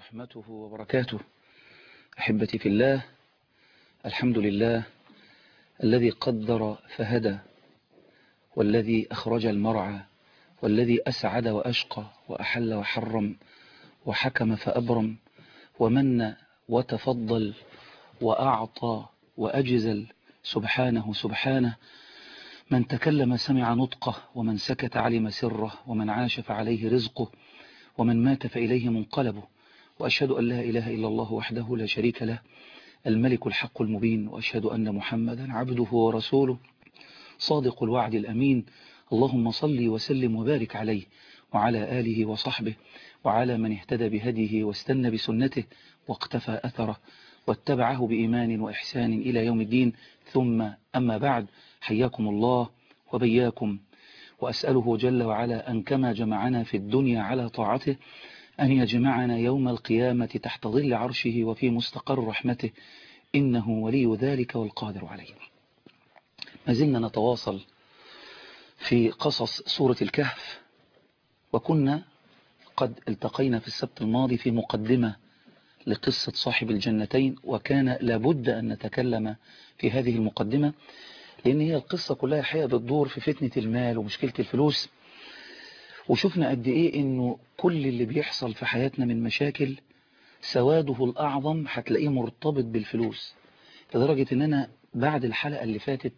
ورحمته وبركاته أحبتي في الله الحمد لله الذي قدر فهدى والذي أخرج المرعى والذي أسعد وأشقى وأحل وحرم وحكم فأبرم ومن وتفضل وأعطى وأجزل سبحانه سبحانه من تكلم سمع نطقه ومن سكت علم سره ومن عاش فعليه رزقه ومن مات فإليه منقلبه وأشهد أن لا إله إلا الله وحده لا شريك له الملك الحق المبين وأشهد أن محمدا عبده ورسوله صادق الوعد الأمين اللهم صل وسلم وبارك عليه وعلى آله وصحبه وعلى من اهتدى بهديه واستنى بسنته واقتفى أثره واتبعه بإيمان وإحسان إلى يوم الدين ثم أما بعد حياكم الله وبياكم وأسأله جل وعلا أن كما جمعنا في الدنيا على طاعته أن يجمعنا يوم القيامة تحت ظل عرشه وفي مستقر رحمته إنه ولي ذلك والقادر عليه ما زلنا نتواصل في قصص سورة الكهف وكنا قد التقينا في السبت الماضي في مقدمة لقصة صاحب الجنتين وكان لابد أن نتكلم في هذه المقدمة لأن هي القصة كلها حقيقة بتدور في فتنة المال ومشكلة الفلوس وشفنا قد إيه إنه كل اللي بيحصل في حياتنا من مشاكل سواده الأعظم هتلاقيه مرتبط بالفلوس لدرجة إن أنا بعد الحلقة اللي فاتت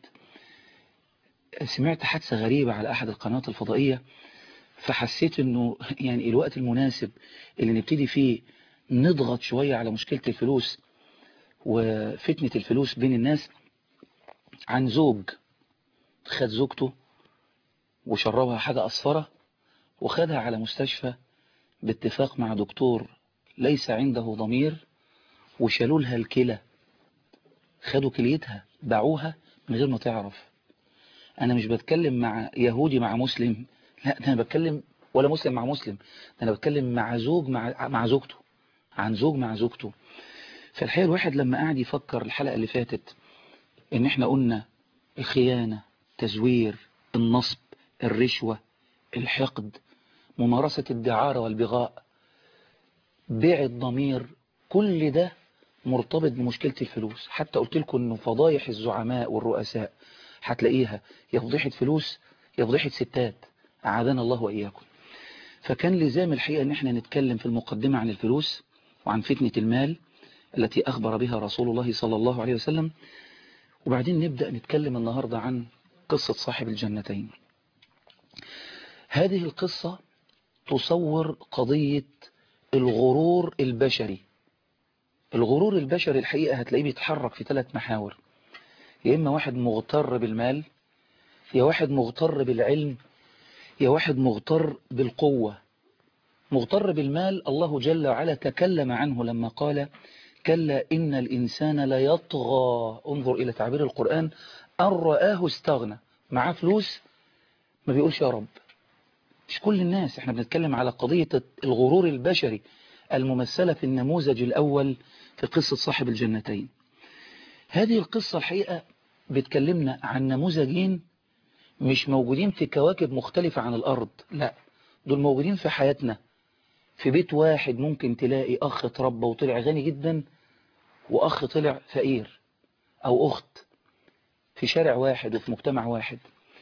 سمعت حادثة غريبة على أحد القنوات الفضائية فحسيت إنه يعني الوقت المناسب اللي نبتدي فيه نضغط شوية على مشكلة الفلوس وفتنة الفلوس بين الناس عن زوج خد زوجته وشربها حاجة أصفرة وخدها على مستشفى باتفاق مع دكتور ليس عنده ضمير وشالوا لها الكلى خدوا كليتها باعوها من غير ما تعرف أنا مش بتكلم مع يهودي مع مسلم لا ده أنا بتكلم ولا مسلم مع مسلم ده أنا بتكلم مع زوج مع, مع زوجته عن زوج مع زوجته فالحقيقة الواحد لما قاعد يفكر الحلقة اللي فاتت ان احنا قلنا الخيانة تزوير النصب الرشوة الحقد ممارسة الدعارة والبغاء بيع الضمير كل ده مرتبط بمشكلة الفلوس حتى قلت لكم انه فضايح الزعماء والرؤساء هتلاقيها يا فضيحة فلوس يا فضيحة ستات أعاذنا الله وإياكم فكان لزام الحقيقة ان احنا نتكلم في المقدمة عن الفلوس وعن فتنة المال التي أخبر بها رسول الله صلى الله عليه وسلم وبعدين نبدأ نتكلم النهاردة عن قصة صاحب الجنتين هذه القصة تصور قضية الغرور البشري الغرور البشري الحقيقة هتلاقيه بيتحرك في ثلاث محاور يا إما واحد مغتر بالمال يا واحد مغتر بالعلم يا واحد مغتر بالقوة مغتر بالمال الله جل وعلا تكلم عنه لما قال كلا إن الإنسان لا يطغى انظر إلى تعبير القرآن أن رآه استغنى معاه فلوس ما بيقولش يا رب مش كل الناس احنا بنتكلم على قضية الغرور البشري الممثلة في النموذج الأول في قصة صاحب الجنتين هذه القصة الحقيقة بتكلمنا عن نموذجين مش موجودين في كواكب مختلفة عن الأرض لا دول موجودين في حياتنا في بيت واحد ممكن تلاقي أخ تربى وطلع غني جدا وأخ طلع فقير أو أخت في شارع واحد وفي مجتمع واحد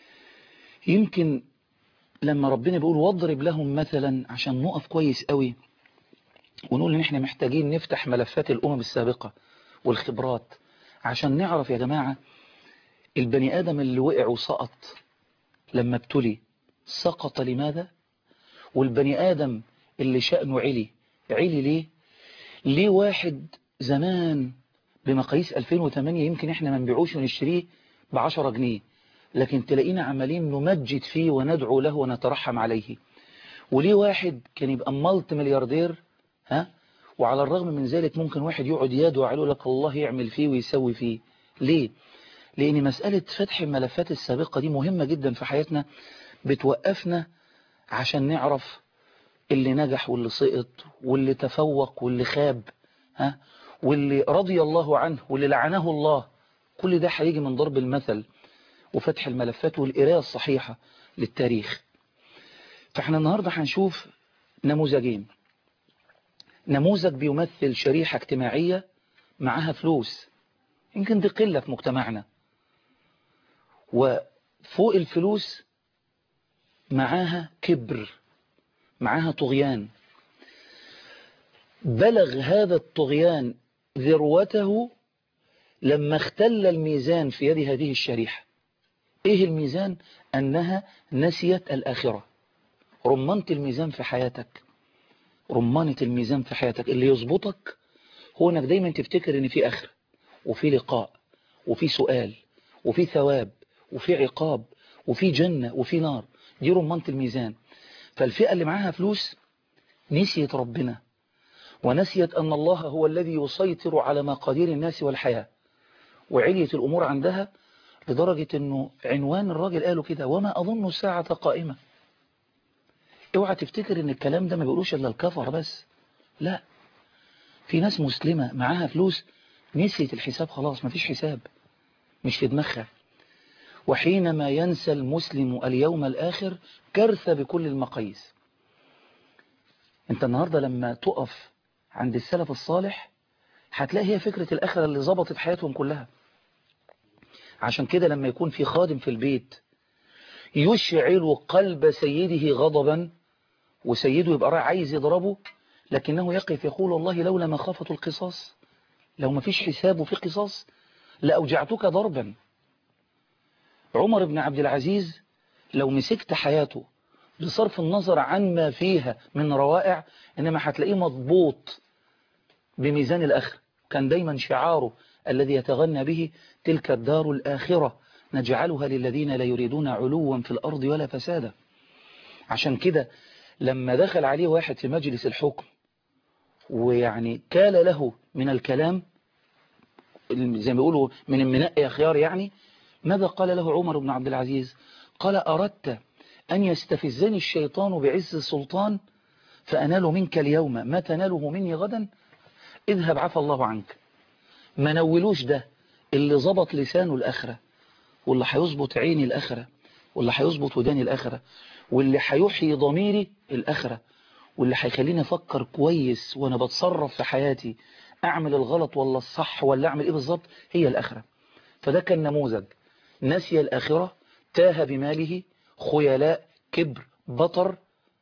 يمكن لما ربنا بيقول واضرب لهم مثلا عشان نقف كويس قوي ونقول ان احنا محتاجين نفتح ملفات الأمم السابقة والخبرات عشان نعرف يا جماعة البني آدم اللي وقع وسقط لما ابتلي سقط لماذا والبني آدم اللي شأنه علي علي ليه ليه واحد زمان بمقاييس 2008 يمكن احنا ما نبيعوش ونشتريه ب 10 جنيه لكن تلاقينا عمالين نمجد فيه وندعو له ونترحم عليه وليه واحد كان يبقى ملت ملياردير ها وعلى الرغم من ذلك ممكن واحد يقعد يدعو عليه لك الله يعمل فيه ويسوي فيه ليه لان مسألة فتح الملفات السابقة دي مهمة جدا في حياتنا بتوقفنا عشان نعرف اللي نجح واللي سقط واللي تفوق واللي خاب ها واللي رضي الله عنه واللي لعنه الله كل ده هيجي من ضرب المثل وفتح الملفات والقراءة الصحيحة للتاريخ فاحنا النهاردة هنشوف نموذجين نموذج بيمثل شريحة اجتماعية معاها فلوس يمكن دي قلة في مجتمعنا وفوق الفلوس معاها كبر معاها طغيان بلغ هذا الطغيان ذروته لما اختل الميزان في يد هذه الشريحة ايه الميزان انها نسيت الاخرة رمانة الميزان في حياتك رمانة الميزان في حياتك اللي يظبطك هو انك دايما تفتكر ان في اخر وفي لقاء وفي سؤال وفي ثواب وفي عقاب وفي جنة وفي نار دي رمانة الميزان فالفئة اللي معاها فلوس نسيت ربنا ونسيت أن الله هو الذي يسيطر على مقادير الناس والحياة وعلية الأمور عندها لدرجة أنه عنوان الراجل قاله كده وما أظن الساعة قائمة اوعى تفتكر ان الكلام ده ما بيقولوش الا الكفر بس لا في ناس مسلمة معاها فلوس نسيت الحساب خلاص مفيش حساب مش في دماغها وحينما ينسى المسلم اليوم الآخر كارثة بكل المقاييس انت النهاردة لما تقف عند السلف الصالح هتلاقي هي فكرة الآخرة اللي ظبطت حياتهم كلها عشان كده لما يكون في خادم في البيت يشعل قلب سيده غضبا وسيده يبقى رايح عايز يضربه لكنه يقف يقول والله لولا مخافة القصاص لو ما فيش حساب وفي قصاص لأوجعتك ضربا عمر بن عبد العزيز لو مسكت حياته بصرف النظر عن ما فيها من روائع إنما هتلاقيه مضبوط بميزان الآخر كان دايما شعاره الذي يتغنى به تلك الدار الآخرة نجعلها للذين لا يريدون علوا في الأرض ولا فسادا عشان كده لما دخل عليه واحد في مجلس الحكم ويعني كال له من الكلام زي ما بيقولوا من المناء يا خيار يعني ماذا قال له عمر بن عبد العزيز قال أردت أن يستفزني الشيطان بعز السلطان فأنال منك اليوم ما تناله مني غدا اذهب عفى الله عنك ما نولوش ده اللي ظبط لسانه الآخرة واللي هيظبط عيني الآخرة واللي هيظبط وداني الآخرة واللي هيحيي ضميري الآخرة واللي هيخليني أفكر كويس وأنا بتصرف في حياتي أعمل الغلط ولا الصح ولا أعمل إيه بالظبط هي الآخرة فده كان نموذج نسي الآخرة تاه بماله خيلاء كبر بطر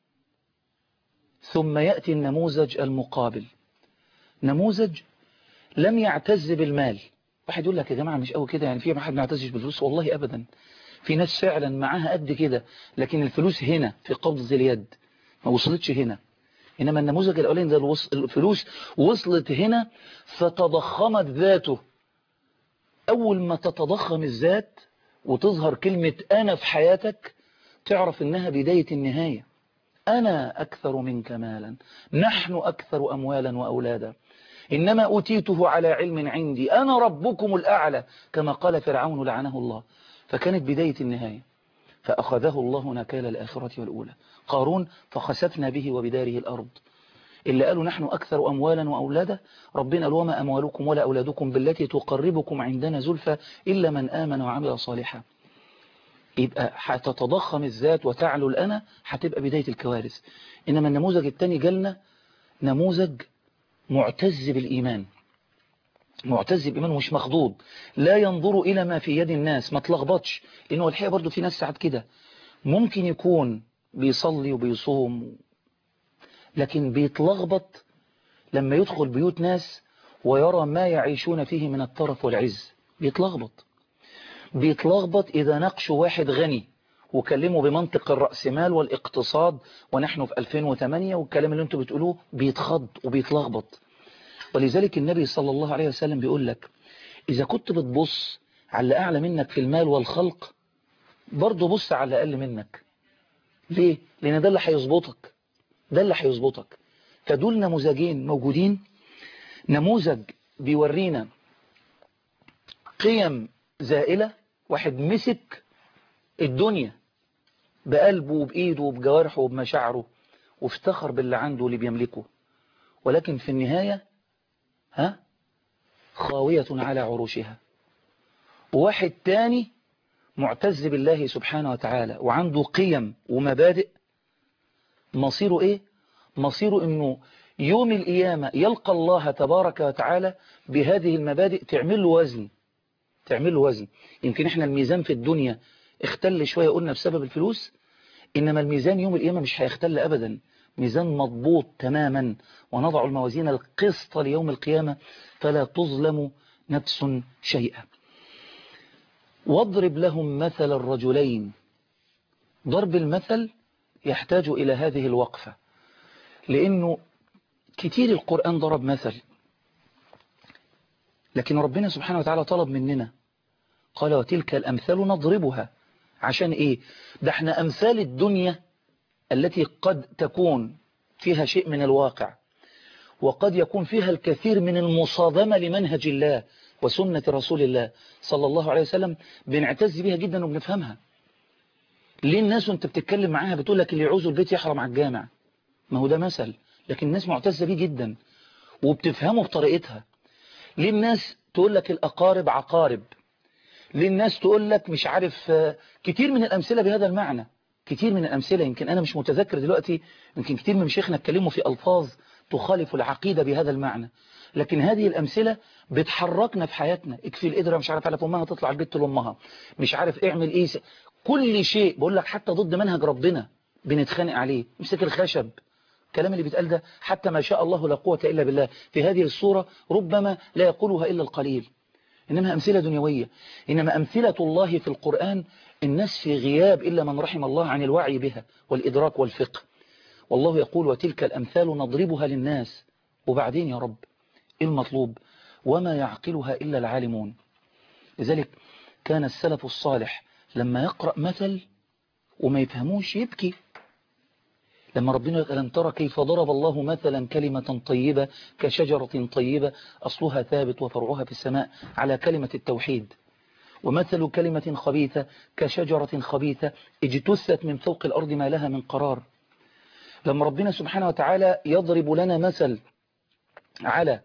ثم يأتي النموذج المقابل نموذج لم يعتز بالمال واحد يقول لك يا جماعة مش قوي كده يعني في واحد ما يعتزش بالفلوس والله أبدا في ناس فعلا معاها قد كده لكن الفلوس هنا في قبضة اليد ما وصلتش هنا إنما النموذج الأولين ده الفلوس وصلت هنا فتضخمت ذاته أول ما تتضخم الذات وتظهر كلمة أنا في حياتك تعرف إنها بداية النهاية أنا أكثر منك مالا نحن أكثر أموالا وأولادا إنما أوتيته على علم عندي أنا ربكم الأعلى كما قال فرعون لعنه الله فكانت بداية النهاية فأخذه الله نكال الآخرة والأولى قارون فخسفنا به وبداره الأرض اللي قالوا نحن أكثر أموالا وأولادا ربنا قال وما أموالكم ولا أولادكم بالتي تقربكم عندنا زلفى إلا من آمن وعمل صالحا يبقى هتتضخم الذات وتعلو الأنا هتبقى بداية الكوارث إنما النموذج الثاني جالنا نموذج معتز بالإيمان معتز بالإيمان ومش مخضوض لا ينظر إلى ما في يد الناس ما تلخبطش لأنه الحقيقة برضو في ناس ساعات كده ممكن يكون بيصلي وبيصوم لكن بيتلخبط لما يدخل بيوت ناس ويرى ما يعيشون فيه من الطرف والعز بيتلخبط بيتلخبط إذا ناقشوا واحد غني وكلموا بمنطق الرأسمال والاقتصاد ونحن في 2008 والكلام اللي انتوا بتقولوه بيتخض وبيتلخبط ولذلك النبي صلى الله عليه وسلم بيقول لك إذا كنت بتبص على اللي أعلى منك في المال والخلق برضه بص على اللي أقل منك ليه؟ لأن ده اللي هيظبطك ده اللي هيظبطك فدول نموذجين موجودين نموذج بيورينا قيم زائلة واحد مسك الدنيا بقلبه وبإيده وبجوارحه وبمشاعره وافتخر باللي عنده واللي بيملكه ولكن في النهاية ها خاوية على عروشها وواحد تاني معتز بالله سبحانه وتعالى وعنده قيم ومبادئ مصيره ايه مصيره انه يوم القيامة يلقى الله تبارك وتعالى بهذه المبادئ تعمل له وزن تعمل له وزن يمكن احنا الميزان في الدنيا اختل شوية قلنا بسبب الفلوس إنما الميزان يوم القيامة مش هيختل أبدا ميزان مضبوط تماما ونضع الموازين القسط ليوم القيامة فلا تظلم نفس شيئا واضرب لهم مثل الرجلين ضرب المثل يحتاج إلى هذه الوقفة لأنه كتير القرآن ضرب مثل لكن ربنا سبحانه وتعالى طلب مننا قال وتلك الأمثال نضربها عشان إيه ده احنا أمثال الدنيا التي قد تكون فيها شيء من الواقع وقد يكون فيها الكثير من المصادمة لمنهج الله وسنة رسول الله صلى الله عليه وسلم بنعتز بها جدا وبنفهمها ليه الناس وانت بتتكلم معاها بتقول لك اللي يعوزوا البيت يحرم على الجامع ما هو ده مثل لكن الناس معتزة بيه جدا وبتفهمه بطريقتها ليه الناس تقول لك الأقارب عقارب ليه الناس تقول لك مش عارف كتير من الأمثلة بهذا المعنى كتير من الأمثلة يمكن أنا مش متذكر دلوقتي يمكن كتير من مشيخنا اتكلموا في ألفاظ تخالف العقيدة بهذا المعنى لكن هذه الأمثلة بتحركنا في حياتنا اكفي القدرة مش عارف على أمها تطلع البيت لأمها مش عارف اعمل ايه كل شيء بقول لك حتى ضد منهج ربنا بنتخانق عليه امسك الخشب الكلام اللي بيتقال ده حتى ما شاء الله لا قوة إلا بالله في هذه الصورة ربما لا يقولها إلا القليل إنما أمثلة دنيوية إنما أمثلة الله في القرآن الناس في غياب إلا من رحم الله عن الوعي بها والإدراك والفقه والله يقول وتلك الأمثال نضربها للناس وبعدين يا رب المطلوب وما يعقلها إلا العالمون لذلك كان السلف الصالح لما يقرأ مثل وما يفهموش يبكي لما ربنا يقول ألم ترى كيف ضرب الله مثلا كلمة طيبة كشجرة طيبة أصلها ثابت وفرعها في السماء على كلمة التوحيد ومثل كلمة خبيثة كشجرة خبيثة اجتثت من فوق الأرض ما لها من قرار لما ربنا سبحانه وتعالى يضرب لنا مثل على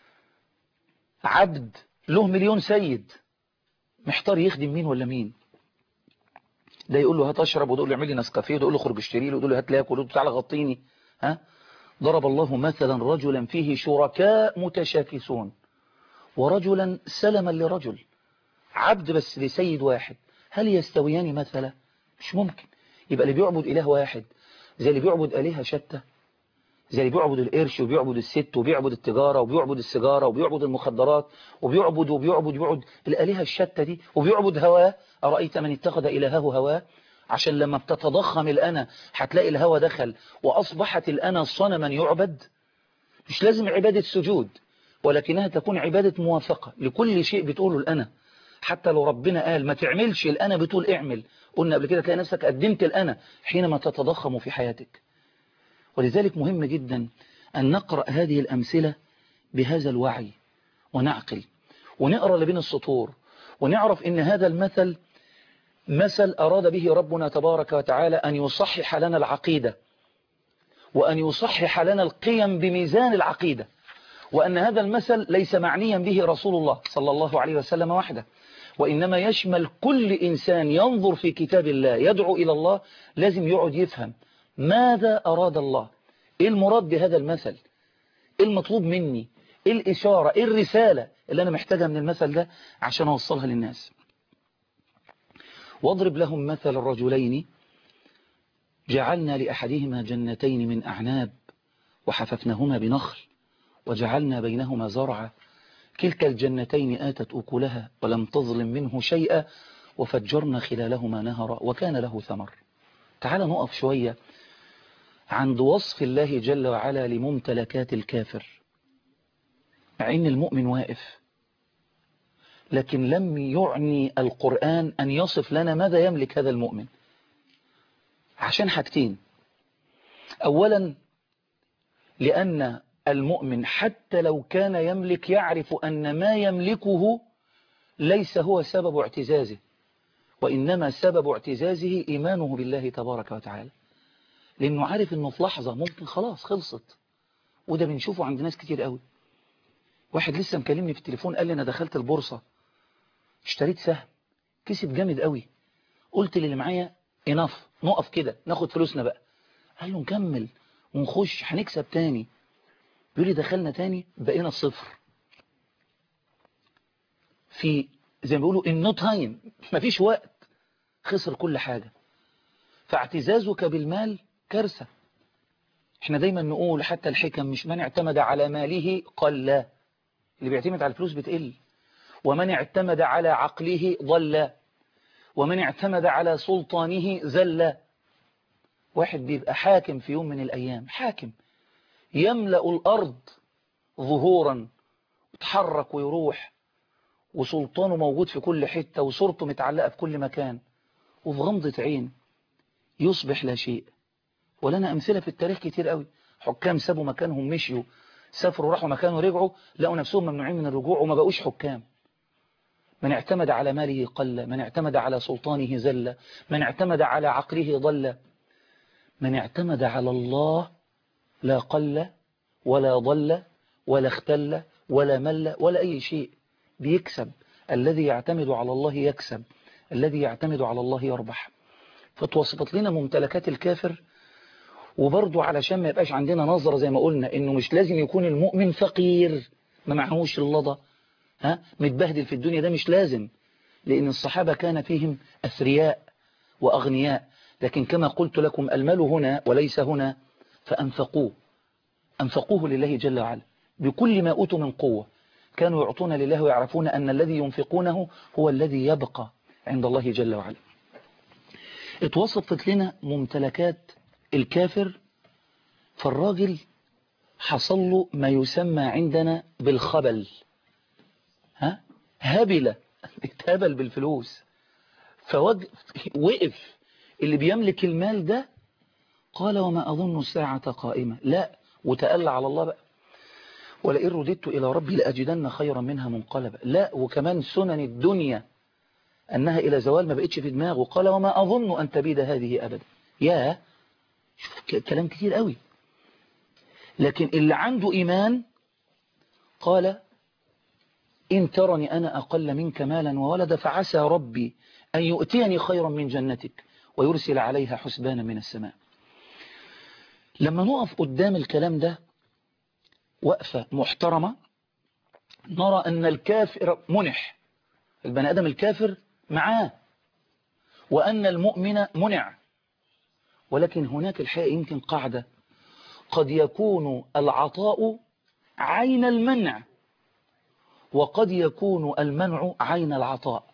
عبد له مليون سيد محتار يخدم مين ولا مين ده يقول له هات اشرب وده يقول له اعمل لي نسكافيه وده يقول له خرج اشتري له وده يقول له هات لاكل وده تعالى غطيني ها ضرب الله مثلا رجلا فيه شركاء متشاكسون ورجلا سلما لرجل عبد بس لسيد واحد هل يستويان مثلا مش ممكن يبقى اللي بيعبد إله واحد زي اللي بيعبد آلهة شتى زي اللي بيعبد القرش وبيعبد الست وبيعبد التجارة وبيعبد السيجارة وبيعبد المخدرات وبيعبد وبيعبد وبيعبد الآلهة الشتى دي وبيعبد هواه أرأيت من اتخذ إلهه هواه عشان لما بتتضخم الأنا هتلاقي الهوى دخل وأصبحت الأنا صنما يعبد مش لازم عبادة سجود ولكنها تكون عبادة موافقة لكل شيء بتقوله الأنا حتى لو ربنا قال ما تعملش الأنا بتقول اعمل قلنا قبل كده تلاقي نفسك قدمت الأنا حينما تتضخم في حياتك ولذلك مهم جدا أن نقرأ هذه الأمثلة بهذا الوعي ونعقل ونقرأ لبين السطور ونعرف إن هذا المثل مثل أراد به ربنا تبارك وتعالى أن يصحح لنا العقيدة وأن يصحح لنا القيم بميزان العقيدة وأن هذا المثل ليس معنيا به رسول الله صلى الله عليه وسلم وحده وإنما يشمل كل إنسان ينظر في كتاب الله يدعو إلى الله لازم يقعد يفهم ماذا أراد الله إيه المراد بهذا المثل إيه المطلوب مني إيه الإشارة إيه الرسالة اللي أنا محتاجها من المثل ده عشان أوصلها للناس واضرب لهم مثل الرجلين جعلنا لأحدهما جنتين من أعناب وحففناهما بنخل وجعلنا بينهما زرعا كلتا الجنتين آتت أكلها ولم تظلم منه شيئا وفجرنا خلالهما نهرا وكان له ثمر تعال نقف شوية عند وصف الله جل وعلا لممتلكات الكافر مع ان المؤمن واقف لكن لم يعني القرآن أن يصف لنا ماذا يملك هذا المؤمن عشان حاجتين أولا لأن المؤمن حتى لو كان يملك يعرف أن ما يملكه ليس هو سبب اعتزازه وإنما سبب اعتزازه إيمانه بالله تبارك وتعالى لأنه عارف أنه في لحظة ممكن خلاص خلصت وده بنشوفه عند ناس كتير قوي واحد لسه مكلمني في التليفون قال لي أنا دخلت البورصة اشتريت سهم كسب جامد قوي قلت للي معايا اناف نقف كده ناخد فلوسنا بقى قال له نكمل ونخش هنكسب تاني بيقول لي دخلنا تاني بقينا صفر في زي ما بيقولوا النو تايم مفيش وقت خسر كل حاجة فاعتزازك بالمال كارثة احنا دايما نقول حتى الحكم مش من اعتمد على ماله قل اللي بيعتمد على الفلوس بتقل ومن اعتمد على عقله ضل ومن اعتمد على سلطانه زل واحد بيبقى حاكم في يوم من الأيام حاكم يملأ الأرض ظهورا يتحرك ويروح وسلطانه موجود في كل حتة وصورته متعلقة في كل مكان وفي غمضة عين يصبح لا شيء ولنا أمثلة في التاريخ كتير قوي حكام سابوا مكانهم مشيوا سافروا راحوا مكانه رجعوا لقوا نفسهم ممنوعين من الرجوع وما بقوش حكام من اعتمد على ماله قل من اعتمد على سلطانه زل من اعتمد على عقله ضل من اعتمد على الله لا قل ولا ضل ولا اختل ولا مل ولا أي شيء بيكسب الذي يعتمد على الله يكسب الذي يعتمد على الله يربح فتوصفت لنا ممتلكات الكافر وبرضه علشان ما يبقاش عندنا نظرة زي ما قلنا انه مش لازم يكون المؤمن فقير ما معهوش اللضى ها متبهدل في الدنيا ده مش لازم لان الصحابة كان فيهم اثرياء واغنياء لكن كما قلت لكم المال هنا وليس هنا فانفقوه انفقوه لله جل وعلا بكل ما اوتوا من قوة كانوا يعطون لله ويعرفون ان الذي ينفقونه هو الذي يبقى عند الله جل وعلا اتوصفت لنا ممتلكات الكافر فالراجل حصل له ما يسمى عندنا بالخبل ها هبل اتهبل بالفلوس فوقف اللي بيملك المال ده قال وما أظن الساعة قائمة لا وتألى على الله بقى ولئن رددت إلى ربي لأجدن خيرا منها منقلبا لا وكمان سنن الدنيا أنها إلى زوال ما بقتش في دماغه قال وما أظن أن تبيد هذه أبدا يا شوف كلام كتير قوي لكن اللي عنده إيمان قال إن ترني أنا أقل منك مالا وولدا فعسى ربي أن يؤتيني خيرا من جنتك ويرسل عليها حسبانا من السماء لما نقف قدام الكلام ده وقفة محترمة نرى أن الكافر منح البني آدم الكافر معاه وأن المؤمن منع ولكن هناك الحقيقة يمكن قاعدة قد يكون العطاء عين المنع وقد يكون المنع عين العطاء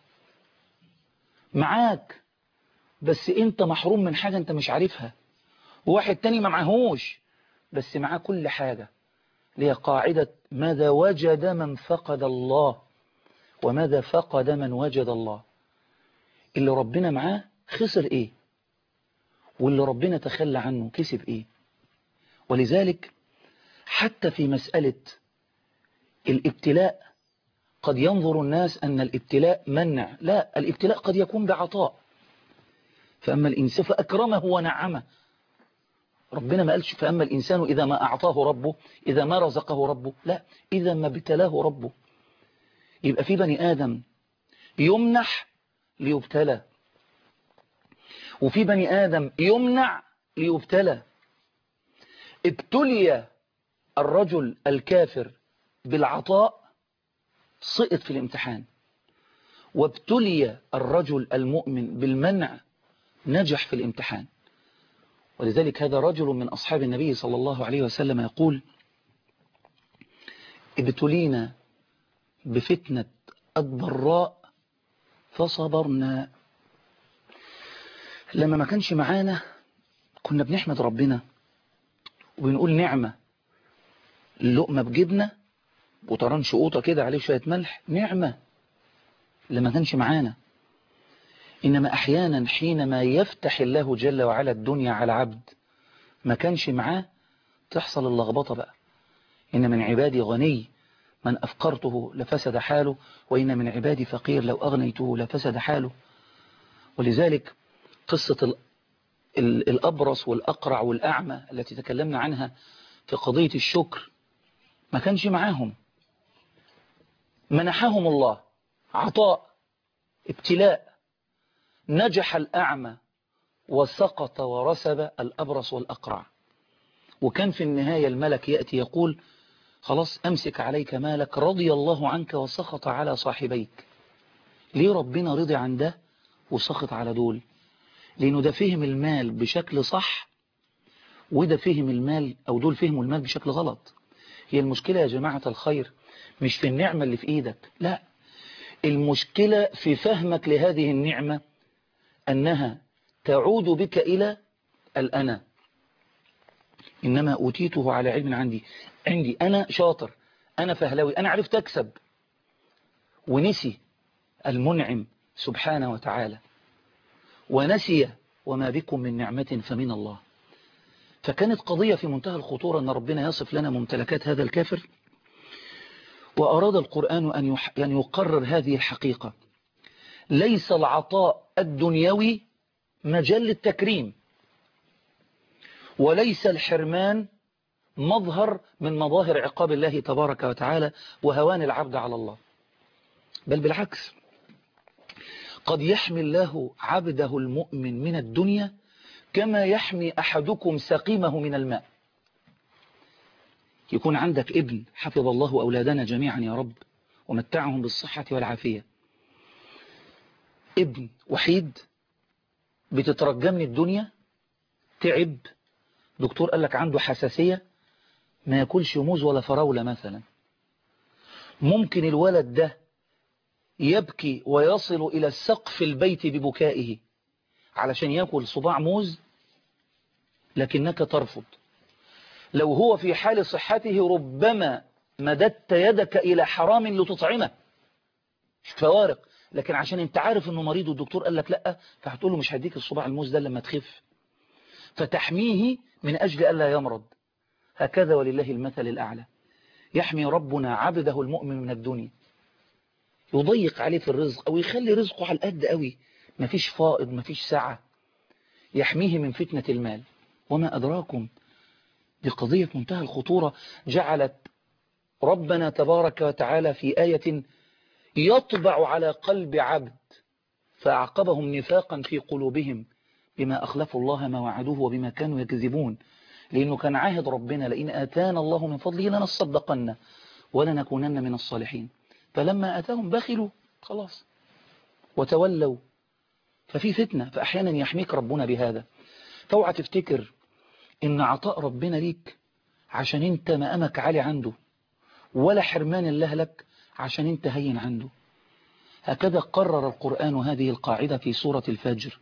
معاك بس انت محروم من حاجة انت مش عارفها وواحد تاني ما معهوش بس معاه كل حاجة ليه قاعدة ماذا وجد من فقد الله وماذا فقد من وجد الله اللي ربنا معاه خسر ايه واللي ربنا تخلى عنه كسب ايه ولذلك حتى في مسألة الابتلاء قد ينظر الناس أن الابتلاء منع لا الابتلاء قد يكون بعطاء فأما الإنسان فأكرمه ونعمه ربنا ما قالش فأما الإنسان إذا ما أعطاه ربه إذا ما رزقه ربه لا إذا ما ابتلاه ربه يبقى في بني آدم يمنح ليبتلى وفي بني آدم يمنع ليبتلى ابتلي الرجل الكافر بالعطاء سقط في الامتحان وابتلي الرجل المؤمن بالمنع نجح في الامتحان ولذلك هذا رجل من أصحاب النبي صلى الله عليه وسلم يقول ابتلينا بفتنة الضراء فصبرنا لما ما كانش معانا كنا بنحمد ربنا وبنقول نعمة اللقمة بجبنة وطران شقوطة كده عليه شوية ملح نعمة لما كانش معانا إنما أحيانا حينما يفتح الله جل وعلا الدنيا على عبد ما كانش معاه تحصل اللخبطة بقى إن من عبادي غني من أفقرته لفسد حاله وإن من عبادي فقير لو أغنيته لفسد حاله ولذلك قصة ال ال الأبرص والأقرع والأعمى التي تكلمنا عنها في قضية الشكر ما كانش معاهم منحهم الله عطاء ابتلاء نجح الأعمى وسقط ورسب الأبرص والأقرع وكان في النهاية الملك يأتي يقول خلاص أمسك عليك مالك رضي الله عنك وسخط على صاحبيك ليه ربنا رضي عن ده وسخط على دول لأنه ده فهم المال بشكل صح وده فهم المال أو دول فهموا المال بشكل غلط هي المشكلة يا جماعة الخير مش في النعمة اللي في إيدك لا المشكلة في فهمك لهذه النعمة أنها تعود بك إلى الأنا إنما أوتيته على علم عندي عندي أنا شاطر أنا فهلوي أنا عرفت أكسب ونسي المنعم سبحانه وتعالى ونسي وما بكم من نعمة فمن الله فكانت قضية في منتهى الخطورة أن ربنا يصف لنا ممتلكات هذا الكافر وأراد القرآن أن أن يقرر هذه الحقيقة ليس العطاء الدنيوي مجال التكريم وليس الحرمان مظهر من مظاهر عقاب الله تبارك وتعالى وهوان العبد على الله بل بالعكس قد يحمي الله عبده المؤمن من الدنيا كما يحمي أحدكم سقيمه من الماء يكون عندك ابن حفظ الله أولادنا جميعا يا رب ومتعهم بالصحة والعافية ابن وحيد بتترجى من الدنيا تعب دكتور قال لك عنده حساسية ما ياكلش موز ولا فراولة مثلا ممكن الولد ده يبكي ويصل إلى سقف البيت ببكائه علشان يأكل صباع موز لكنك ترفض لو هو في حال صحته ربما مددت يدك إلى حرام لتطعمه فوارق لكن عشان انت عارف انه مريض والدكتور قال لك لا فهتقول له مش هديك الصباع الموز ده لما تخف فتحميه من أجل ألا يمرض هكذا ولله المثل الأعلى يحمي ربنا عبده المؤمن من الدنيا يضيق عليه في الرزق أو يخلي رزقه على القد قوي مفيش فائض مفيش سعة يحميه من فتنة المال وما أدراكم دي قضية منتهى الخطورة جعلت ربنا تبارك وتعالى في آية يطبع على قلب عبد فأعقبهم نفاقا في قلوبهم بما أخلفوا الله ما وعدوه وبما كانوا يكذبون لأنه كان عاهد ربنا لئن آتانا الله من فضله لنصدقن ولنكونن من الصالحين فلما أتاهم بخلوا خلاص وتولوا ففي فتنة فأحيانا يحميك ربنا بهذا فاوعى تفتكر إن عطاء ربنا ليك عشان انت مقامك عالي عنده ولا حرمان الله لك عشان انت هين عنده هكذا قرر القرآن هذه القاعدة في سورة الفجر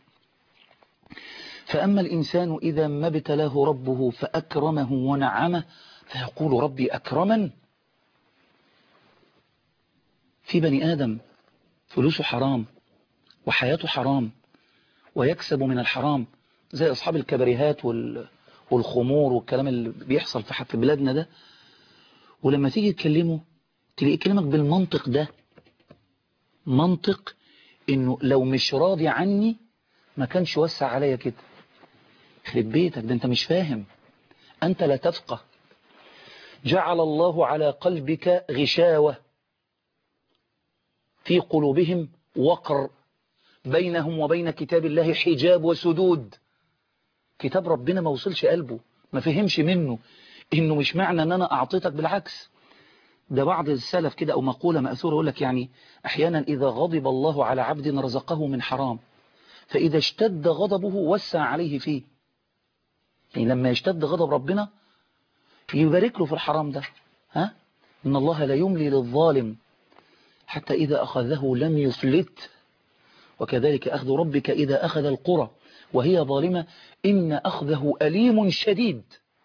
فأما الإنسان إذا ما ابتلاه ربه فأكرمه ونعمه فيقول ربي أكرمن في بني آدم فلوسه حرام وحياته حرام ويكسب من الحرام زي أصحاب الكبريهات والخمور والكلام اللي بيحصل في في بلادنا ده ولما تيجي تكلمه تلاقيه كلامك بالمنطق ده منطق انه لو مش راضي عني ما كانش وسع عليا كده يخرب بيتك ده انت مش فاهم انت لا تفقه جعل الله على قلبك غشاوة في قلوبهم وقر بينهم وبين كتاب الله حجاب وسدود كتاب ربنا ما وصلش قلبه ما فهمش منه انه مش معنى ان انا اعطيتك بالعكس ده بعض السلف كده او مقولة مأثورة يقول لك يعني احيانا اذا غضب الله على عبد رزقه من حرام فاذا اشتد غضبه وسع عليه فيه يعني لما يشتد غضب ربنا يبارك له في الحرام ده ها ان الله لا يملي للظالم حتى اذا اخذه لم يفلت وكذلك اخذ ربك اذا اخذ القرى وهي ظالمة إن أخذه أليم شديد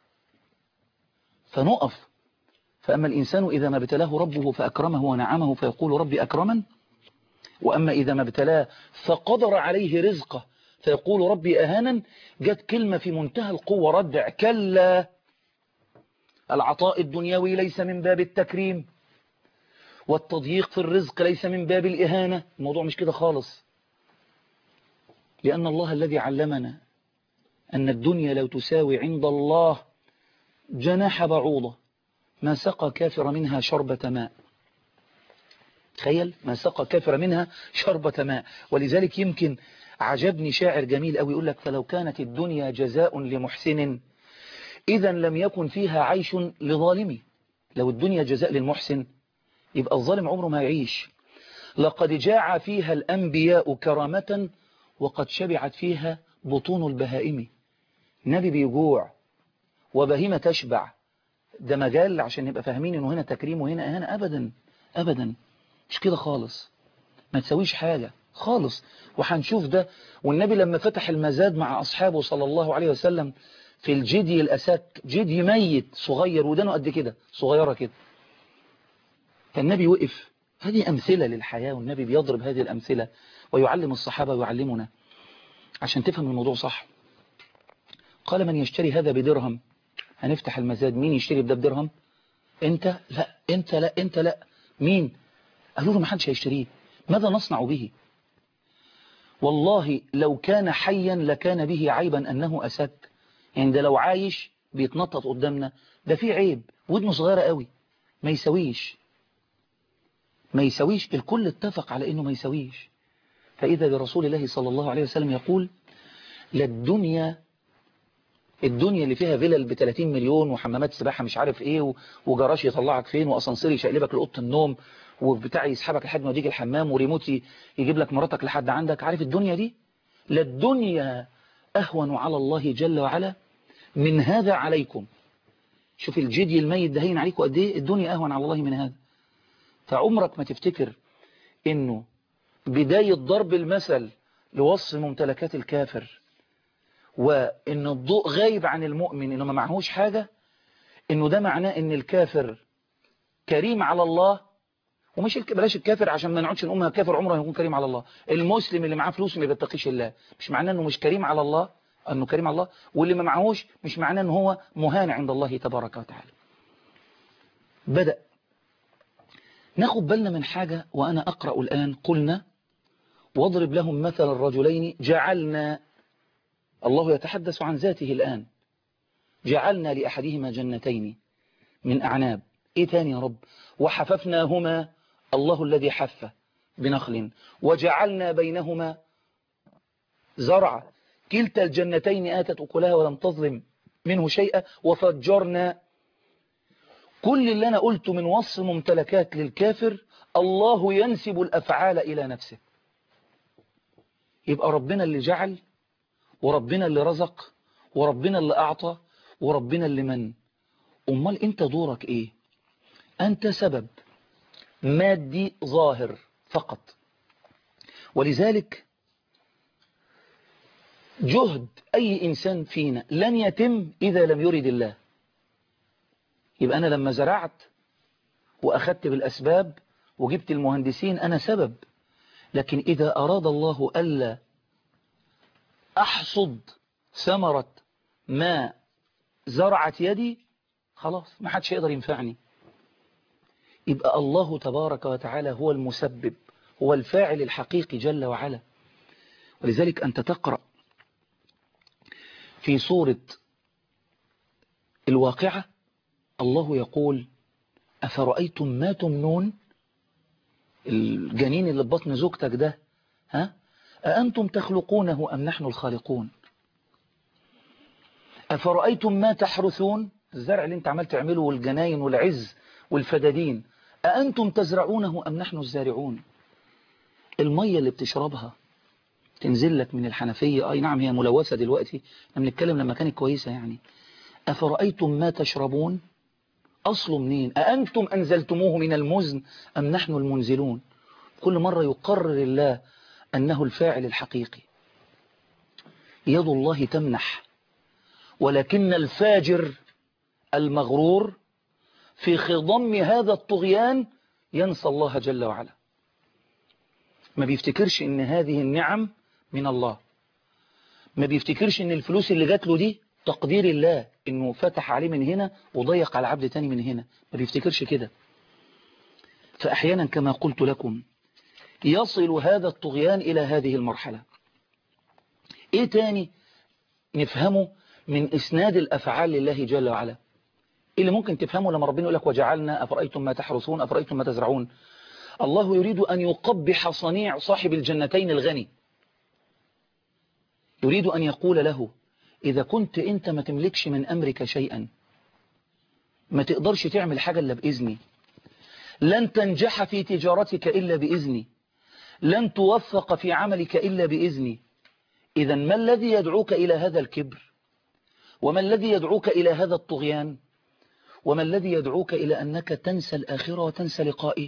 فنقف فأما الإنسان إذا ما ابتلاه ربه فأكرمه ونعمه فيقول ربي أكرمن وأما إذا ما ابتلاه فقدر عليه رزقه فيقول ربي أهانا جت كلمة في منتهى القوة ردع كلا العطاء الدنيوي ليس من باب التكريم والتضييق في الرزق ليس من باب الإهانة الموضوع مش كده خالص لأن الله الذي علمنا أن الدنيا لو تساوي عند الله جناح بعوضة ما سقى كافر منها شربة ماء تخيل ما سقى كافر منها شربة ماء ولذلك يمكن عجبني شاعر جميل أو يقول لك فلو كانت الدنيا جزاء لمحسن إذا لم يكن فيها عيش لظالمي لو الدنيا جزاء للمحسن يبقى الظالم عمره ما يعيش لقد جاع فيها الأنبياء كرامة وقد شبعت فيها بطون البهائم النبي بيجوع وبهيمة تشبع ده مجال عشان نبقى فاهمين انه هنا تكريم وهنا اهانة ابدا ابدا مش كده خالص ما تسويش حاجة خالص وهنشوف ده والنبي لما فتح المزاد مع أصحابه صلى الله عليه وسلم في الجدي الأساك جدي ميت صغير ودانه قد كده صغيرة كده فالنبي وقف هذه أمثلة للحياة والنبي بيضرب هذه الأمثلة ويعلم الصحابة ويعلمنا عشان تفهم الموضوع صح قال من يشتري هذا بدرهم هنفتح المزاد مين يشتري بده بدرهم انت لا انت لا انت لا مين قالوا له ما حدش هيشتريه ماذا نصنع به والله لو كان حيا لكان به عيبا أنه أسك يعني ده لو عايش بيتنطط قدامنا ده فيه عيب ودنه صغيرة قوي ما يسويش ما يسويش الكل اتفق على انه ما يسويش فإذا برسول الله صلى الله عليه وسلم يقول للدنيا الدنيا اللي فيها فيلل ب 30 مليون وحمامات سباحة مش عارف ايه وجراش يطلعك فين واسانسير يشقلبك لأوضه النوم وبتاع يسحبك لحد ما يجيك الحمام وريموتي يجيب لك مراتك لحد عندك عارف الدنيا دي للدنيا أهون على الله جل وعلا من هذا عليكم شوف الجدي الميت ده هين عليكم قد ايه الدنيا أهون على الله من هذا فعمرك ما تفتكر انه بداية ضرب المثل لوصف ممتلكات الكافر وان الضوء غايب عن المؤمن انه ما معهوش حاجة انه ده معناه ان الكافر كريم على الله ومش بلاش الكافر عشان ما نقعدش نقول الكافر عمره يكون كريم على الله المسلم اللي معاه فلوس ما بيتقيش الله مش معناه انه مش كريم على الله انه كريم على الله واللي ما معهوش مش معناه انه هو مهان عند الله تبارك وتعالى بدأ ناخد بالنا من حاجة وأنا أقرأ الآن قلنا واضرب لهم مثل الرجلين جعلنا الله يتحدث عن ذاته الآن جعلنا لأحدهما جنتين من أعناب إيه تاني يا رب وحففناهما الله الذي حف بنخل وجعلنا بينهما زرعا كلتا الجنتين آتت أكلها ولم تظلم منه شيئا وفجرنا كل اللي أنا قلته من وصف ممتلكات للكافر الله ينسب الأفعال إلى نفسه يبقى ربنا اللي جعل وربنا اللي رزق وربنا اللي أعطى وربنا اللي من أمال أنت دورك إيه أنت سبب مادي ظاهر فقط ولذلك جهد أي إنسان فينا لن يتم إذا لم يرد الله يبقى أنا لما زرعت وأخذت بالأسباب وجبت المهندسين أنا سبب لكن إذا أراد الله ألا أحصد ثمرة ما زرعت يدي خلاص ما حدش يقدر ينفعني يبقى الله تبارك وتعالى هو المسبب هو الفاعل الحقيقي جل وعلا ولذلك أنت تقرأ في سورة الواقعة الله يقول أفرأيتم ما تمنون الجنين اللي بطن زوجتك ده ها أأنتم تخلقونه أم نحن الخالقون أفرأيتم ما تحرثون الزرع اللي انت عمال تعمله والجناين والعز والفدادين أأنتم تزرعونه أم نحن الزارعون المية اللي بتشربها تنزل لك من الحنفية أي نعم هي ملوثة دلوقتي احنا بنتكلم لما كانت كويسة يعني أفرأيتم ما تشربون أصل منين أأنتم أنزلتموه من المزن أم نحن المنزلون كل مرة يقرر الله أنه الفاعل الحقيقي يد الله تمنح ولكن الفاجر المغرور في خضم هذا الطغيان ينسى الله جل وعلا ما بيفتكرش ان هذه النعم من الله ما بيفتكرش ان الفلوس اللي جات له دي تقدير الله انه فتح عليه من هنا وضيق على عبد تاني من هنا ما بيفتكرش كده فاحيانا كما قلت لكم يصل هذا الطغيان الى هذه المرحلة ايه تاني نفهمه من اسناد الافعال لله جل وعلا اللي ممكن تفهمه لما ربنا يقول لك وجعلنا أفرأيتم ما تحرثون أفرأيتم ما تزرعون الله يريد أن يقبح صنيع صاحب الجنتين الغني يريد أن يقول له إذا كنت أنت ما تملكش من أمرك شيئا ما تقدرش تعمل حاجة إلا بإذني لن تنجح في تجارتك إلا بإذني لن توفق في عملك إلا بإذني إذا ما الذي يدعوك إلى هذا الكبر وما الذي يدعوك إلى هذا الطغيان وما الذي يدعوك إلى أنك تنسى الآخرة وتنسى لقائي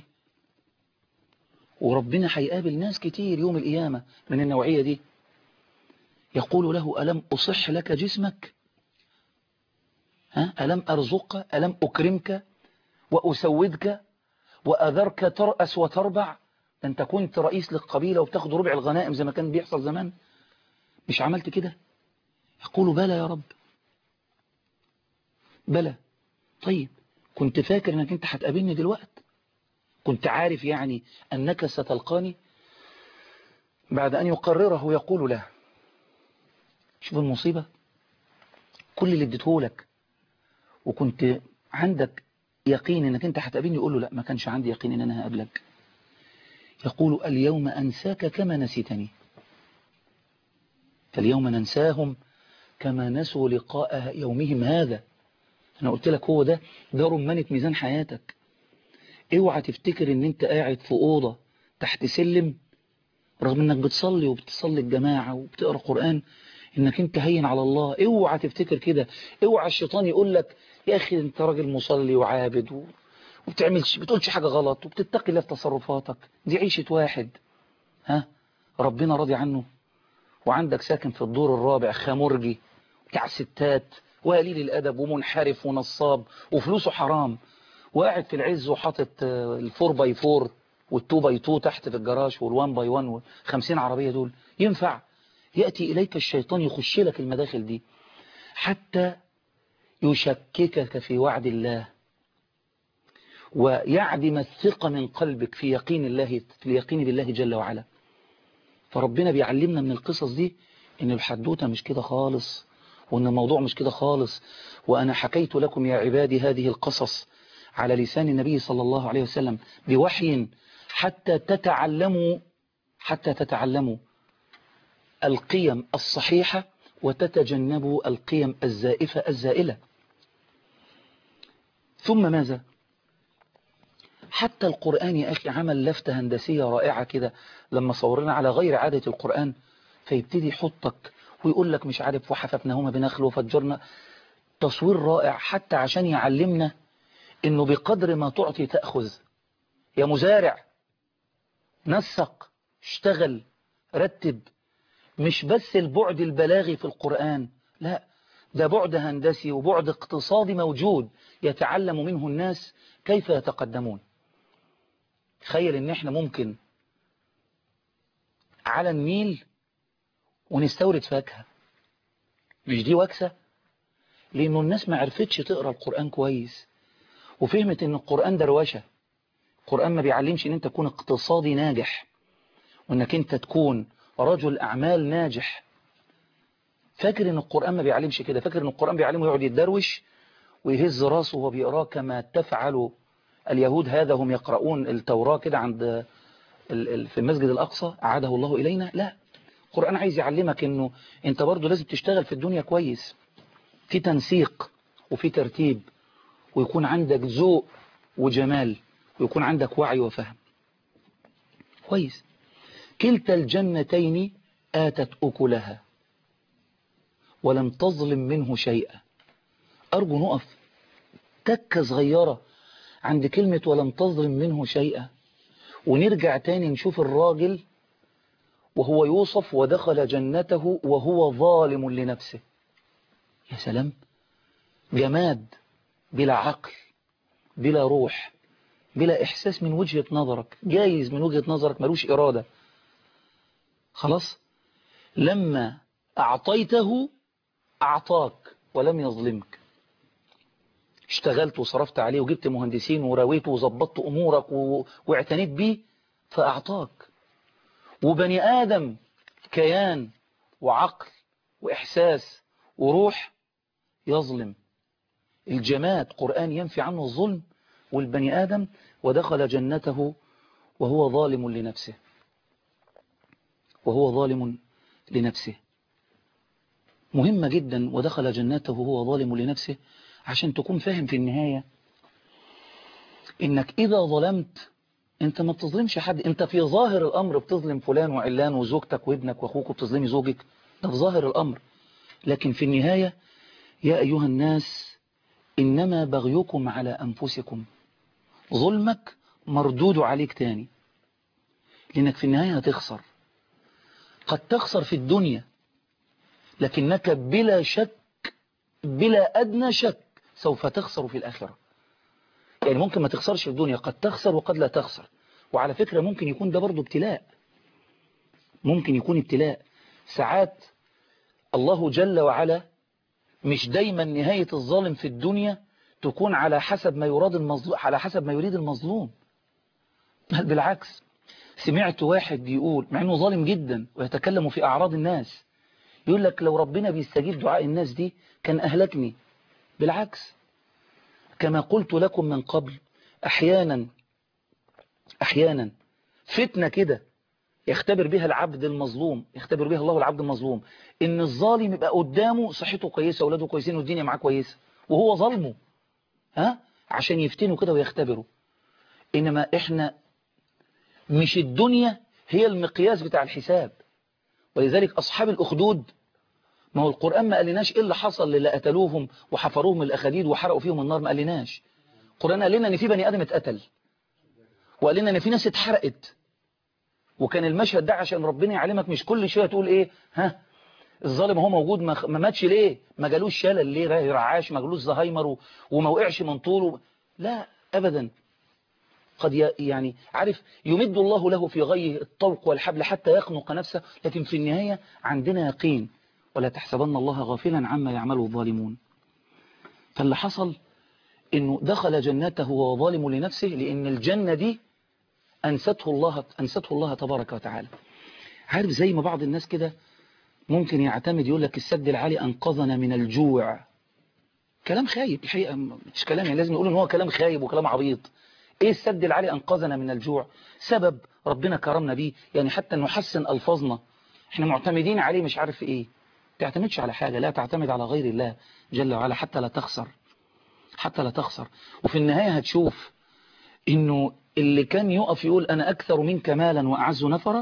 وربنا هيقابل ناس كتير يوم القيامة من النوعية دي يقول له ألم أصح لك جسمك ها؟ ألم أرزقك ألم أكرمك وأسودك وأذرك ترأس وتربع أنت كنت رئيس للقبيلة وبتاخد ربع الغنائم زي ما كان بيحصل زمان مش عملت كده يقول بلى يا رب بلى طيب كنت فاكر انك انت هتقابلني دلوقت كنت عارف يعني انك ستلقاني بعد ان يقرره يقول له شوف المصيبة كل اللي اديته لك وكنت عندك يقين انك انت هتقابلني يقول له لا ما كانش عندي يقين ان انا هقابلك يقول اليوم انساك كما نسيتني فاليوم ننساهم كما نسوا لقاء يومهم هذا انا قلت لك هو ده ده رمانة ميزان حياتك اوعى تفتكر ان انت قاعد في اوضة تحت سلم رغم انك بتصلي وبتصلي الجماعة وبتقرأ قرآن انك انت هين على الله اوعى تفتكر كده اوعى الشيطان يقول لك يا اخي انت راجل مصلي وعابد و... وبتعملش بتقولش حاجة غلط وبتتقي الله في تصرفاتك دي عيشة واحد ها ربنا راضي عنه وعندك ساكن في الدور الرابع خمرجي بتاع ستات وقليل الأدب ومنحرف ونصاب وفلوسه حرام وقاعد في العز وحاطط الفور باي فور والتو باي تو تحت في الجراج والوان باي وان والخمسين عربية دول ينفع يأتي إليك الشيطان يخش لك المداخل دي حتى يشككك في وعد الله ويعدم الثقة من قلبك في يقين الله في اليقين بالله جل وعلا فربنا بيعلمنا من القصص دي ان الحدوتة مش كده خالص وان الموضوع مش كده خالص وانا حكيت لكم يا عبادي هذه القصص على لسان النبي صلى الله عليه وسلم بوحي حتى تتعلموا حتى تتعلموا القيم الصحيحة وتتجنبوا القيم الزائفة الزائلة ثم ماذا حتى القرآن يا أخي عمل لفتة هندسية رائعة كده لما صورنا على غير عادة القرآن فيبتدي يحطك ويقول لك مش عارف وحففناهما بنخل وفجرنا تصوير رائع حتى عشان يعلمنا انه بقدر ما تعطي تأخذ يا مزارع نسق اشتغل رتب مش بس البعد البلاغي في القرآن لا ده بعد هندسي وبعد اقتصادي موجود يتعلم منه الناس كيف يتقدمون تخيل ان احنا ممكن على النيل ونستورد فاكهة مش دي وكسة لانه الناس ما عرفتش تقرأ القرآن كويس وفهمت ان القرآن دروشة القرآن ما بيعلمش ان انت تكون اقتصادي ناجح وانك انت تكون رجل اعمال ناجح فاكر ان القرآن ما بيعلمش كده فاكر ان القرآن بيعلمه يقعد يتدروش ويهز راسه وهو بيقراه كما تفعل اليهود هذا هم يقرؤون التوراة كده عند في المسجد الأقصى أعاده الله إلينا لا القرآن عايز يعلمك انه انت برضو لازم تشتغل في الدنيا كويس في تنسيق وفي ترتيب ويكون عندك ذوق وجمال ويكون عندك وعي وفهم كويس كلتا الجنتين آتت أكلها ولم تظلم منه شيئا أرجو نقف تكة صغيرة عند كلمة ولم تظلم منه شيئا ونرجع تاني نشوف الراجل وهو يوصف ودخل جنته وهو ظالم لنفسه يا سلام جماد بلا عقل بلا روح بلا إحساس من وجهة نظرك جايز من وجهة نظرك ملوش إرادة خلاص لما أعطيته أعطاك ولم يظلمك اشتغلت وصرفت عليه وجبت مهندسين وراويته وظبطت أمورك و... واعتنيت بيه فأعطاك وبني آدم كيان وعقل وإحساس وروح يظلم الجماد قرآن ينفي عنه الظلم والبني آدم ودخل جنته وهو ظالم لنفسه وهو ظالم لنفسه مهمة جدا ودخل جنته وهو ظالم لنفسه عشان تكون فاهم في النهاية انك اذا ظلمت انت ما بتظلمش حد انت في ظاهر الامر بتظلم فلان وعلان وزوجتك وابنك واخوك وبتظلمي زوجك ده في ظاهر الامر لكن في النهاية يا ايها الناس انما بغيكم على انفسكم ظلمك مردود عليك تاني لانك في النهاية هتخسر قد تخسر في الدنيا لكنك بلا شك بلا أدنى شك سوف تخسر في الآخرة يعني ممكن ما تخسرش في الدنيا قد تخسر وقد لا تخسر وعلى فكرة ممكن يكون ده برضو ابتلاء ممكن يكون ابتلاء ساعات الله جل وعلا مش دايما نهاية الظالم في الدنيا تكون على حسب ما يراد المظلوم على حسب ما يريد المظلوم بل بالعكس سمعت واحد بيقول مع انه ظالم جدا ويتكلم في اعراض الناس يقول لك لو ربنا بيستجيب دعاء الناس دي كان اهلكني بالعكس كما قلت لكم من قبل احيانا احيانا فتنة كده يختبر بها العبد المظلوم يختبر بها الله العبد المظلوم ان الظالم يبقى قدامه صحته كويسة اولاده كويسين والدنيا معاه كويسة وهو ظلمه ها عشان يفتنه كده ويختبره انما احنا مش الدنيا هي المقياس بتاع الحساب ولذلك أصحاب الأخدود ما هو القرآن ما قالناش إيه اللي حصل للي قتلوهم وحفروهم الأخديد وحرقوا فيهم النار ما قالناش القرآن قال لنا إن في بني آدم اتقتل وقال لنا إن في ناس اتحرقت وكان المشهد ده عشان ربنا يعلمك مش كل شوية تقول إيه ها الظالم هو موجود ما ماتش ليه ما جالوش شلل ليه رعاش ما جالوش زهايمر وما وقعش من طوله لا أبدا قد يعني عارف يمد الله له في غيه الطوق والحبل حتى يخنق نفسه لكن في النهاية عندنا يقين ولا تحسبن الله غافلا عما يعمله الظالمون فاللي حصل انه دخل جنته وهو ظالم لنفسه لان الجنة دي انسته الله انسته الله تبارك وتعالى عارف زي ما بعض الناس كده ممكن يعتمد يقول لك السد العالي انقذنا من الجوع كلام خايب الحقيقة مش كلام يعني لازم نقول ان هو كلام خايب وكلام عبيط ايه السد العالي انقذنا من الجوع سبب ربنا كرمنا بيه يعني حتى نحسن الفاظنا احنا معتمدين عليه مش عارف ايه تعتمدش على حاجة لا تعتمد على غير الله جل وعلا حتى لا تخسر حتى لا تخسر وفي النهاية هتشوف انه اللي كان يقف يقول انا اكثر منك مالا واعز نفرا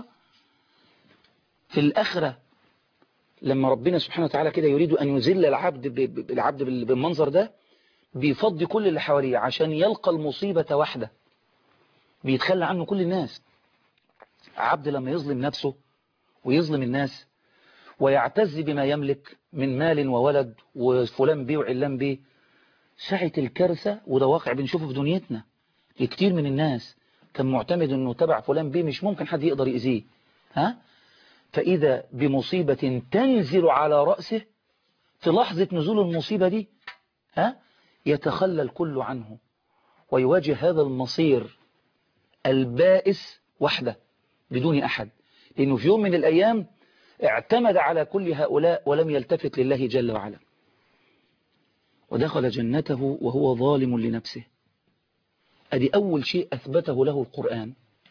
في الاخرة لما ربنا سبحانه وتعالى كده يريد ان يذل العبد بالعبد بالمنظر ده بيفضي كل اللي حواليه عشان يلقى المصيبة واحدة بيتخلى عنه كل الناس عبد لما يظلم نفسه ويظلم الناس ويعتز بما يملك من مال وولد وفلان بيه وعلان بيه ساعة الكارثة وده واقع بنشوفه في دنيتنا كتير من الناس كان معتمد انه تبع فلان بيه مش ممكن حد يقدر يأذيه ها فإذا بمصيبة تنزل على رأسه في لحظة نزول المصيبة دي ها يتخلى الكل عنه ويواجه هذا المصير البائس وحده بدون أحد لأنه في يوم من الأيام اعتمد على كل هؤلاء ولم يلتفت لله جل وعلا ودخل جنته وهو ظالم لنفسه أدي أول شيء أثبته له القرآن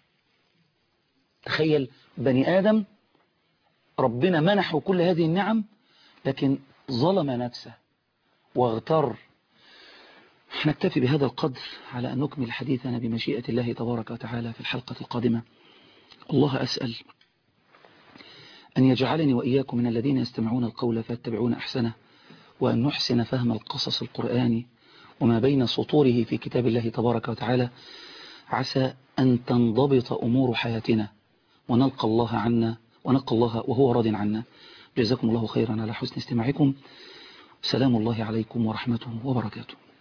تخيل بني آدم ربنا منحه كل هذه النعم لكن ظلم نفسه واغتر نكتفي بهذا القدر على أن نكمل حديثنا بمشيئة الله تبارك وتعالى في الحلقة القادمة الله أسأل أن يجعلني وإياكم من الذين يستمعون القول فيتبعون أحسنه وأن نحسن فهم القصص القرآني وما بين سطوره في كتاب الله تبارك وتعالى عسى أن تنضبط أمور حياتنا ونلقى الله عنا ونلقى الله وهو راض عنا جزاكم الله خيرا على حسن استماعكم سلام الله عليكم ورحمته وبركاته